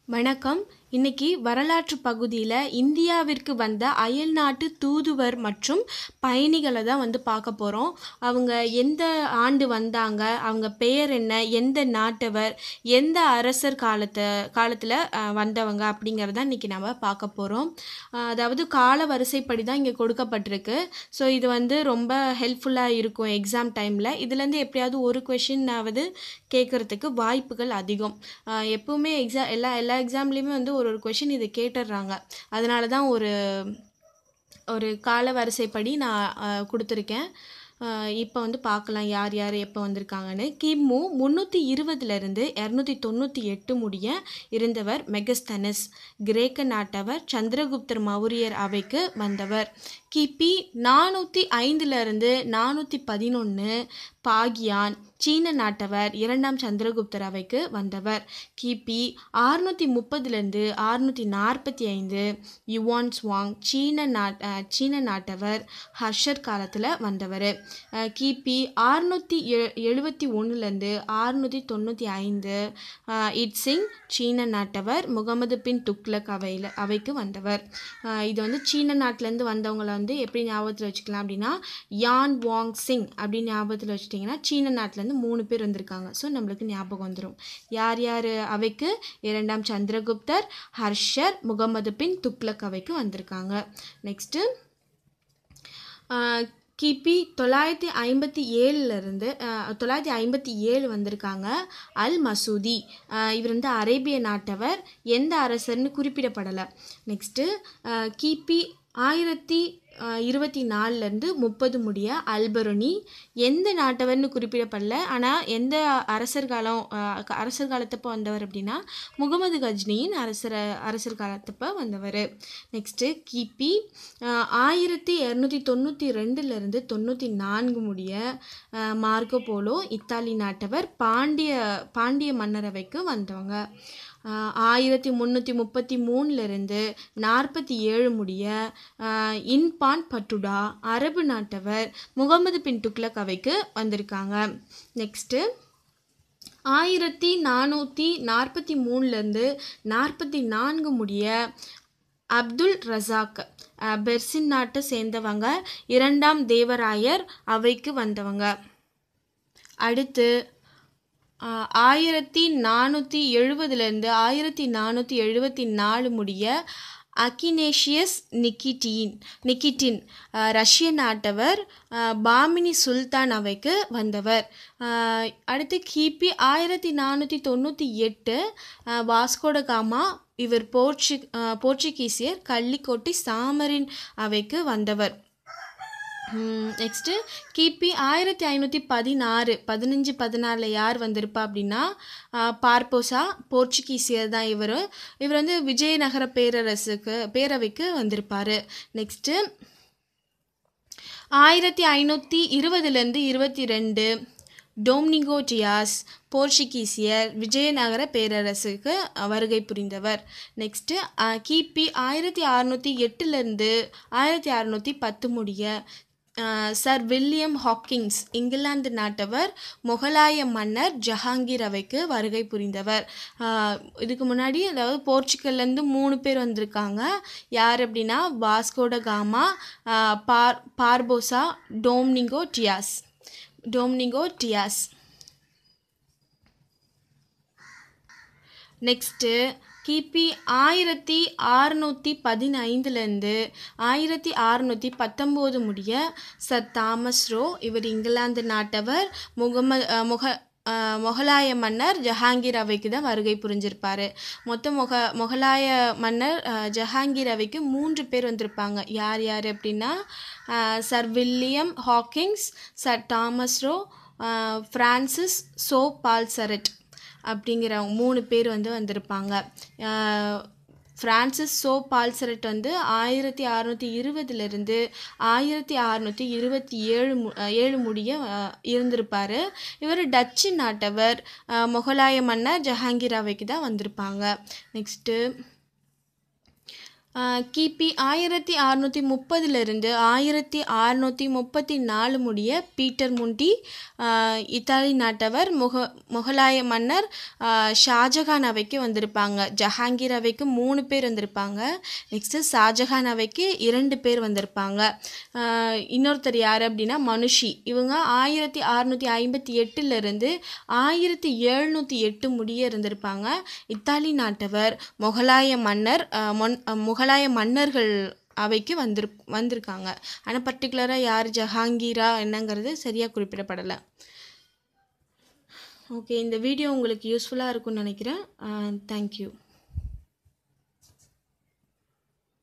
வணக்கம் இன்னைக்கு வரலாற்று பகுதியில் இந்தியாவிற்கு வந்த அயல்நாட்டு தூதுவர் மற்றும் பயணிகளை தான் வந்து பார்க்க போகிறோம் அவங்க எந்த ஆண்டு வந்தாங்க அவங்க பெயர் என்ன எந்த நாட்டவர் எந்த அரசர் காலத்தை காலத்தில் வந்தவங்க அப்படிங்கிறத இன்னைக்கு நம்ம பார்க்க போகிறோம் அதாவது கால வரிசைப்படி தான் இங்கே கொடுக்கப்பட்டிருக்கு ஸோ இது வந்து ரொம்ப ஹெல்ப்ஃபுல்லாக இருக்கும் எக்ஸாம் டைமில் இதுலேருந்து எப்படியாவது ஒரு கொஷின்னாவது கேட்குறதுக்கு வாய்ப்புகள் அதிகம் ஆஹ் எப்பவுமே எக்ஸாம் எல்லா எல்லா எக்ஸாம்லேயுமே வந்து ஒரு ஒரு கொஷின் இதை கேட்டுடுறாங்க அதனால தான் ஒரு ஒரு கால வரிசைப்படி நான் ஆஹ் கொடுத்துருக்கேன் இப்போ வந்து பார்க்கலாம் யார் யார் எப்போ வந்திருக்காங்கன்னு கிமு முந்நூற்றி இருபதுலேருந்து இரநூத்தி தொண்ணூற்றி எட்டு முடிய இருந்தவர் மெகஸ்தனஸ் கிரேக்க நாட்டவர் சந்திரகுப்தர் மௌரியர் அவைக்கு வந்தவர் கிபி நானூற்றி ஐந்துலேருந்து நானூற்றி பதினொன்று பாகியான் சீன நாட்டவர் இரண்டாம் சந்திரகுப்தர் அவைக்கு வந்தவர் கிபி ஆறுநூற்றி முப்பதுலேருந்து ஆறுநூற்றி நாற்பத்தி ஐந்து யுவான் ஸ்வாங் சீன நாட் அஹ் சீன நாட்டவர் ஹர்ஷர் காலத்தில் வந்தவர் அஹ் கிபி ஆறுநூற்றி எ எழுபத்தி ஒன்றுலேருந்து ஆறுநூற்றி தொண்ணூற்றி ஐந்து இட்சிங் சீன நாட்டவர் முகமது பின் துக்லக் அவையில் அவைக்கு வந்தவர் அஹ் இது வந்து சீன நாட்டிலேருந்து வந்தவங்கள வந்து எப்படி ஞாபகத்தில் வச்சுக்கலாம் அப்படின்னா யான் வாங் சிங் அப்படின்னு ஞாபகத்தில் வச்சுட்டிங்கன்னா சீன நாட்டிலேருந்து மூணு பேர் வந்திருக்காங்க ஸோ நம்மளுக்கு ஞாபகம் வந்துடும் யார் யார் அவைக்கு இரண்டாம் சந்திரகுப்தர் ஹர்ஷர் முகமது பின் துக்லக் அவைக்கு வந்திருக்காங்க நெக்ஸ்ட்டு கிபி தொள்ளாயிரத்தி ஐம்பத்தி ஏழுலேருந்து தொள்ளாயிரத்தி ஐம்பத்தி ஏழு வந்திருக்காங்க அல் மசூதி அஹ் இவர் வந்து அரேபிய நாட்டவர் எந்த அரசர்னு குறிப்பிடப்படலை நெக்ஸ்ட்டு கிபி ஆயிரத்தி இருபத்தி நாலுலேருந்து முப்பது முடிய அல்பருனி எந்த நாட்டவர்னு குறிப்பிடப்படல ஆனால் எந்த அரசர் காலம் அஹ் அரசர் காலத்தப்போ வந்தவர் அப்படின்னா முகமது கஜ்னியின் அரசர் அரசர் காலத்தப்போ வந்தவர் நெக்ஸ்ட்டு கிபி அஹ் ஆயிரத்தி இரநூத்தி தொண்ணூற்றி ரெண்டுலேருந்து தொண்ணூற்றி நான்கு முடிய அஹ் மார்க்கோ போலோ இத்தாலி நாட்டவர் பாண்டிய பாண்டிய மன்னரவைக்கு வந்தவங்க ஆஹ் ஆயிரத்தி முந்நூற்றி முப்பத்தி மூணுலேருந்து நாற்பத்தி ஏழு முடிய ஆஹ் இன்பான் பட்டுடா அரபு நாட்டவர் முகமது பின் துக்லக் அவைக்கு வந்திருக்காங்க நெக்ஸ்ட்டு ஆயிரத்தி நானூற்றி நாற்பத்தி மூணுலேருந்து நாற்பத்தி நான்கு முடிய அப்துல் ரசாக் அஹ் பெர்சின் நாட்டை சேர்ந்தவங்க இரண்டாம் தேவராயர் அவைக்கு வந்தவங்க அடுத்து ஆஹ் ஆயிரத்தி நானூற்றி எழுபதுலேருந்து ஆயிரத்தி நானூற்றி எழுபத்தி நாலு முடிய அகினேஷியஸ் நிக்கிட்டீன் நிக்கிட்டின் ஆஹ் ரஷ்ய நாட்டவர் ஆஹ் பாமினி சுல்தான் அவைக்கு வந்தவர் ஆஹ் அடுத்து கிபி ஆயிரத்தி நானூற்றி தொண்ணூற்றி எட்டு ஆஹ் வாஸ்கோட காமா இவர் போர்ச்சு ஆஹ் போர்ச்சுகீசியர் கள்ளிக்கோட்டை சாமரின் அவைக்கு வந்தவர் நெக்ஸ்ட்டு கிபி ஆயிரத்தி ஐநூற்றி பதினாறு பதினஞ்சு பதினாறில் யார் வந்திருப்பா அப்படின்னா பார்ப்போசா போர்ச்சுகீசியர் தான் இவர் இவர் வந்து விஜயநகர பேரரசுக்கு பேரவைக்கு வந்திருப்பார் நெக்ஸ்ட்டு ஆயிரத்தி ஐநூற்றி இருபதுலேருந்து இருபத்தி ரெண்டு டோம்னிகோ டியாஸ் போர்ச்சுகீசியர் விஜயநகர பேரரசுக்கு வருகை புரிந்தவர் நெக்ஸ்ட்டு கிபி ஆயிரத்தி அறநூற்றி எட்டுலேருந்து ஆயிரத்தி அறநூற்றி பத்து முடிய சர் வில்லியம் ஹாக்கிங்ஸ் இங்கிலாந்து நாட்டவர் முகலாய மன்னர் ஜஹாங்கீர் அவைக்கு வருகை புரிந்தவர் இதுக்கு முன்னாடி அதாவது போர்ச்சுகல்லேருந்து மூணு பேர் வந்திருக்காங்க யார் அப்படின்னா வாஸ்கோட காமா பார் Barbosa Domingo Dias Domingo Dias next கிபி ஆயிரத்தி அறுநூற்றி பதினைந்துலேருந்து ஆயிரத்தி அறுநூற்றி பத்தொம்போது முடிய சர் தாமஸ் ரோ இவர் இங்கிலாந்து நாட்டவர் முகமது முக முகலாய மன்னர் ஜஹாங்கீர் அவைக்கு தான் வருகை புரிஞ்சிருப்பார் மொத்தம் முக முகலாய மன்னர் ஜஹாங்கீர் அவைக்கு மூன்று பேர் வந்திருப்பாங்க யார் யார் அப்படின்னா sir William Hawkins sir Thomas Roe Francis சோ பால்சரட் அப்படிங்கிறவங்க மூணு பேர் வந்து வந்திருப்பாங்க ஃப்ரான்சிஸ் சோ பால்சரட் வந்து ஆயிரத்தி அறநூற்றி இருபதுலேருந்து ஆயிரத்தி அறநூற்றி இருபத்தி ஏழு மு ஏழு முடிய இருந்திருப்பார் இவர் டச்சு நாட்டவர் முகலாய மன்னர் ஜஹாங்கீர் அவைக்கு தான் வந்திருப்பாங்க நெக்ஸ்ட்டு ஆஹ் கிபி ஆயிரத்தி அறநூற்றி முப்பதுலேருந்து ஆயிரத்தி அறநூற்றி முப்பத்தி நாலு முடிய பீட்டர் முண்டி ஆஹ் இத்தாலி நாட்டவர் முக முகலாய மன்னர் ஆஹ் ஷாஜகான் அவைக்கு வந்திருப்பாங்க ஜஹாங்கீர் அவைக்கு மூணு பேர் வந்திருப்பாங்க நெக்ஸ்ட்டு ஷாஜகான் அவைக்கு இரண்டு பேர் வந்திருப்பாங்க ஆஹ் இன்னொருத்தர் யார் அப்படின்னா மனுஷி இவங்க ஆயிரத்தி அறநூற்றி ஐம்பத்தி எட்டுலேருந்து ஆயிரத்தி எழுநூற்றி எட்டு முடிய இருந்திருப்பாங்க இத்தாலி நாட்டவர் முகலாய மன்னர் ஆஹ் மொன் ஆஹ் முகலாய மன்னர்கள் அவைக்கு வந்திரு வந்திருக்காங்க ஆனால் பர்டிகுலராக யார் ஜஹாங்கீரா என்னங்கிறது சரியாக குறிப்பிடப்படலை ஓகே இந்த வீடியோ உங்களுக்கு யூஸ்ஃபுல்லாக இருக்கும்னு நினைக்கிறேன் தேங்க்யூ